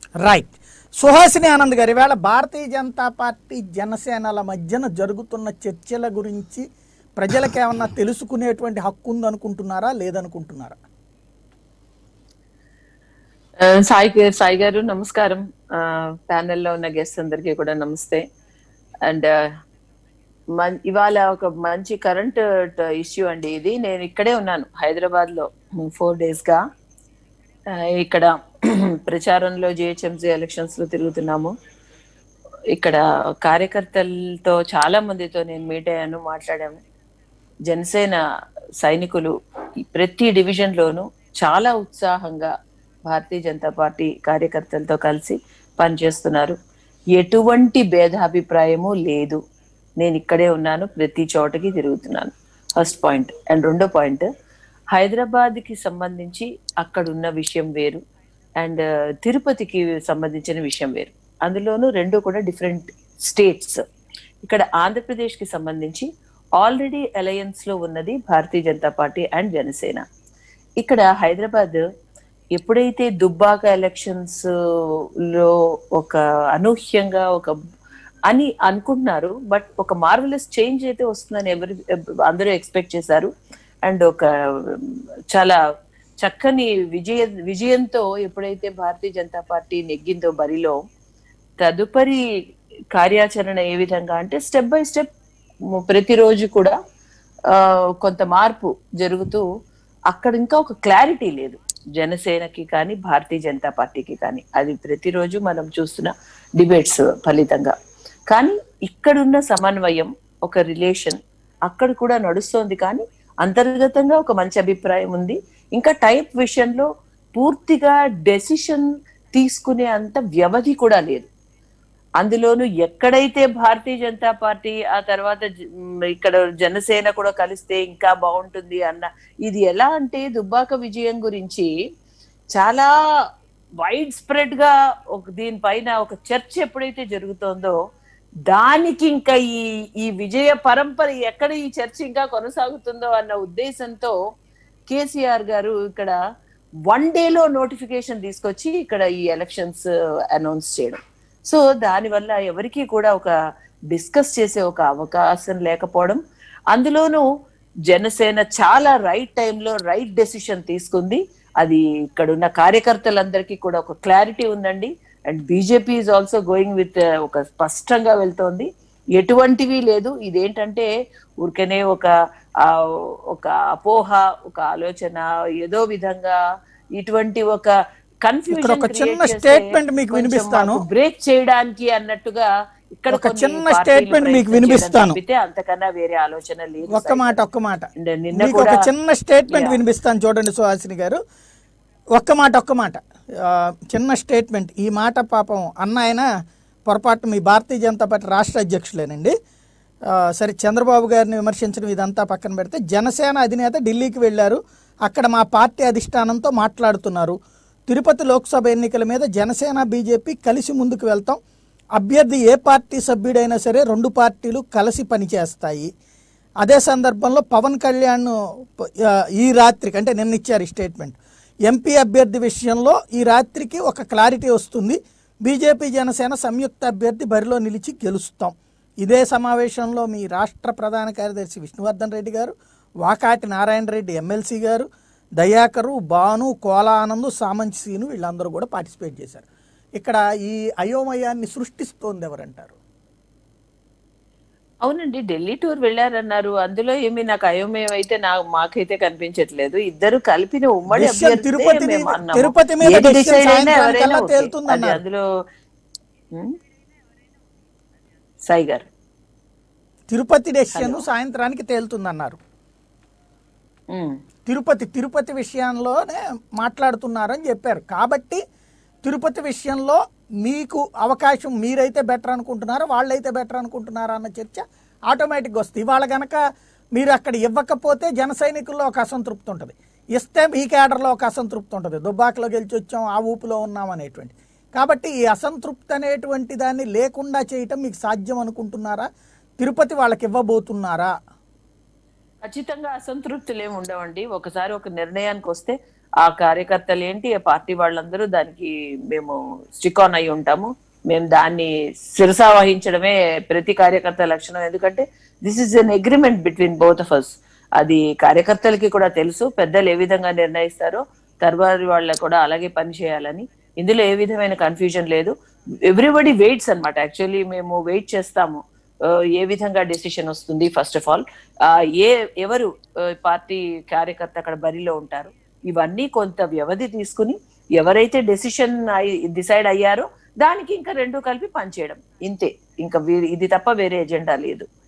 Right Suhasini Anand గారు ఈవేళ భారతీయ Janata party జనసేనల మధ్యన జరుగుతున్న చర్చల గురించి ప్రజలకు ఏమన్నా తెలుసుకునేటువంటి హక్కు ఉందనుకుంటున్నారా లేదనుకుంటున్నారా ఆ, సాయి గా- సాయి గారు నమస్కారం ప్యానెల్లో ఉన్న గెస్ట్ అందరికీ కూడా నమస్తే అండ్ ఇవాళ ఒక మంచి కరెంట్ ఇష్యూ అండి ఇది నేను ఇక్కడే ఉన్నాను హైదరాబాద్ లో ఫోర్ డేస్ గా ఆ, ఇక్కడ ప్రచారంలో జిహెచ్ఎంసీ ఎలక్షన్స్ లో తిరుగుతున్నాము ఇక్కడ కార్యకర్తలతో చాలా మందితో నేను మీట్ అయ్యాను మాట్లాడాము జనసేన సైనికులు ఈ ప్రతి డివిజన్ లోనూ చాలా ఉత్సాహంగా భారతీయ జనతా పార్టీ కార్యకర్తలతో కలిసి పనిచేస్తున్నారు ఎటువంటి భేదాభిప్రాయము లేదు నేను ఇక్కడే ఉన్నాను ప్రతి చోటకి తిరుగుతున్నాను ఫస్ట్ పాయింట్ అండ్ రెండో పాయింట్ హైదరాబాద్ కి సంబంధించి అక్కడ ఉన్న విషయం వేరు అండ్ తిరుపతికి సంబంధించిన విషయం వేరు అందులోనూ రెండు కూడా డిఫరెంట్ స్టేట్స్ ఇక్కడ ఆంధ్రప్రదేశ్ కి సంబంధించి ఆల్రెడీ అలయన్స్ లో ఉన్నది భారతీయ జనతా పార్టీ అండ్ జనసేన ఇక్కడ హైదరాబాద్ ఎప్పుడైతే దుబ్బాక ఎలక్షన్స్ లో ఒక అనూహ్యంగా ఒక అని అనుకుంటున్నారు బట్ ఒక మార్వలస్ చేంజ్ అయితే వస్తుందని ఎవరు అందరూ ఎక్స్పెక్ట్ చేశారు అండ్ ఒక చాలా చక్కని విజయ విజయంతో ఎప్పుడైతే భారతీయ జనతా పార్టీ నెగ్గిందో బరిలో తదుపరి కార్యాచరణ ఏ విధంగా అంటే స్టెప్ బై స్టెప్ ప్రతిరోజు కూడా ఆ, కొంత మార్పు జరుగుతూ అక్కడ ఇంకా ఒక క్లారిటీ లేదు జనసేనకి కానీ భారతీయ జనతా పార్టీకి కానీ అది ప్రతిరోజు మనం చూస్తున్న డిబేట్స్ ఫలితంగా కానీ ఇక్కడున్న సమన్వయం ఒక రిలేషన్ అక్కడ కూడా నడుస్తోంది కానీ అంతర్గతంగా ఒక మంచి అభిప్రాయం ఉంది ఇంకా టైప్ విషయంలో పూర్తిగా డెసిషన్ తీసుకునే అంత వ్యవధి కూడా లేదు అందులోను ఎక్కడైతే భారతీయ జనతా పార్టీ ఆ తర్వాత జ- మ్, ఇక్కడ జనసేన కూడా కలిస్తే ఇంకా బాగుంటుంది అన్న ఇది ఎలా అంటే దుబ్బాక విజయం గురించి చాలా వైడ్ స్ప్రెడ్ గా ఒక దీనిపైన ఒక చర్చ ఎప్పుడైతే జరుగుతోందో దానికి ఇంకా ఈ ఈ విజయ పరంపర ఎక్కడ ఈ చర్చ ఇంకా కొనసాగుతుందో అన్న ఉద్దేశంతో కేసీఆర్ గారు ఇక్కడ వన్ డేలో నోటిఫికేషన్ తీసుకొచ్చి ఇక్కడ ఈ ఎలక్షన్స్ అనౌన్స్ చేయడం సో దానివల్ల ఎవరికి కూడా ఒక డిస్కస్ చేసే ఒక అవకాశం లేకపోవడం అందులోనూ జనసేన చాలా రైట్ టైంలో రైట్ డెసిషన్ తీసుకుంది అది ఇక్కడ ఉన్న కార్యకర్తలందరికీ కూడా ఒక క్లారిటీ ఉందండి and BJP is also going with ఒక స్పష్టంగా వెళ్తోంది ఎటువంటివి లేదు ఇదేంటంటే ఊరికనే ఒక ఆ, ఒక అపోహ ఒక ఆలోచన ఏదో విధంగా ఇటువంటి ఒక ఇక్కడ ఒక చిన్న statement మీకు వినిపిస్తాను. బ్రేక్ చేయడానికి అన్నట్టుగా ఇక్కడ ఒక కొన్ని చిన్న పార్టీలు statement మీకు ప్రయత్నం చేయడం వినిపిస్తాను. తప్పితే అంతకన్నా వేరే ఆలోచన లేదు ఒక్క మాట ఒక్క మాట And నిన్న మీకు ఒక కూడా చిన్న స్టేట్మెంట్ Yeah. వినిపిస్తాను చూడండి సుహాసిని గారు ఒక్క మాట ఒక్క మాట ఆ, చిన్న స్టేట్మెంట్ ఈ మాట పాపం అన్న ఆయన పొరపాటు మీ భారతీయ జనతా పార్టీ రాష్ట్ర అధ్యక్షులేనండి ఆ, సరే చంద్రబాబు గారిని విమర్శించడం ఇదంతా పక్కన పెడితే జనసేన అధినేత ఢిల్లీకి వెళ్ళారు అక్కడ మా పార్టీ అధిష్టానంతో మాట్లాడుతున్నారు తిరుపతి లోక్సభ ఎన్నికల మీద జనసేన బీజేపీ కలిసి ముందుకు వెళ్తాం అభ్యర్థి ఏ పార్టీ సభ్యుడైనా సరే రెండు పార్టీలు కలిసి పనిచేస్తాయి అదే సందర్భంలో పవన్ కళ్యాణ్ ప- ఆ, ఈ రాత్రికి అంటే నిన్న ఇచ్చారు ఈ స్టేట్మెంట్ ఎంపీ అభ్యర్థి విషయంలో ఈ రాత్రికి ఒక క్లారిటీ వస్తుంది బీజేపీ జనసేన సంయుక్త అభ్యర్థి బరిలో నిలిచి గెలుస్తాం ఇదే సమావేశంలో మీ రాష్ట్ర ప్రధాన కార్యదర్శి విష్ణువర్ధన్ రెడ్డి గారు వాకాటి నారాయణ రెడ్డి ఎమ్మెల్సీ గారు దయాకరు భాను కోలా ఆనంద్ సామంత్ సీను వీళ్ళందరూ కూడా పార్టిసిపేట్ చేశారు ఇక్కడ ఈ అయోమయాన్ని సృష్టిస్తోంది ఎవరంటారు అవునండి ఢిల్లీ టూర్ వెళ్ళారన్నారు అందులో ఏమి నాకు అయోమయం అయితే నా మాకైతే కనిపించట్లేదు ఇద్దరు కలిపిన ఉమ్మడి Decision అభ్యర్థిదే తిరుపతి మేము మీద- అన్నాము. తిరుపతి మీద ఏది decision decide అయినా సాయంత్రానికల్లా ఎవరైనా ఓకే. తేలుతుందన్నారు. అది అందులో ఉమ్? సాయి గారు తిరుపతి డెసిషన్ సాయంత్రానికి తేలుతుందన్నారు ఉమ్. తిరుపతి తిరుపతి విషయంలోనే మాట్లాడుతున్నారని చెప్పారు కాబట్టి తిరుపతి విషయంలో మీకు అవకాశం మీరైతే బెటర్ అనుకుంటున్నారా వాళ్ళైతే బెటర్ అనుకుంటున్నారా అన్న చర్చ ఆటోమేటిక్గా వస్తుంది ఇవాళ గనక మీరు అక్కడ ఇవ్వకపోతే జన సైనికుల్లో ఒక అసంతృప్తి ఉంటుంది ఇస్తే మీ కేడర్లో ఒక అసంతృప్తి ఉంటుంది దుబ్బాకలో గెలిచి వచ్చాం ఆ ఊపులో ఉన్నాం అనేటువంటి కాబట్టి ఈ అసంతృప్తి అనేటువంటి దాన్ని లేకుండా చేయటం మీకు సాధ్యం అనుకుంటున్నారా తిరుపతి వాళ్ళకి ఇవ్వబోతున్నారా ఖచ్చితంగా అసంతృప్తులు ఏమి ఉండవండి ఒకసారి ఒక నిర్ణయానికి వస్తే ఆ కార్యకర్తలు ఏంటి ఆ పార్టీ వాళ్ళందరూ దానికి మేము స్టిక్ ఆన్ అయి ఉంటాము మేము దాన్ని శిరసా వహించడమే ప్రతి కార్యకర్త లక్షణం ఎందుకంటే this is an agreement between both of us అది కార్యకర్తలకి కూడా తెలుసు పెద్దలు ఏ విధంగా నిర్ణయిస్తారో తర్వాత వాళ్ళ కూడా అలాగే పని చేయాలని ఇందులో ఏ విధమైన కన్ఫ్యూజన్ లేదు ఎవ్రీబడి వెయిట్స్ అన్నమాట యాక్చువల్లీ మేము వెయిట్ చేస్తాము ఆ, ఏ విధంగా డెసిషన్ వస్తుంది ఫస్ట్ ఆఫ్ ఆల్ ఏ ఎవరు ఆ, పార్టీ కార్యకర్త అక్కడ బరిలో ఉంటారు ఇవన్నీ కొంత వ్యవధి తీసుకుని ఎవరైతే డెసిషన్ డిసైడ్ అయ్యారో దానికి ఇంకా రెండు కలిపి పనిచేయడం ఇంతే ఇంకా వీ- ఇది తప్ప వేరే ఎజెండా లేదు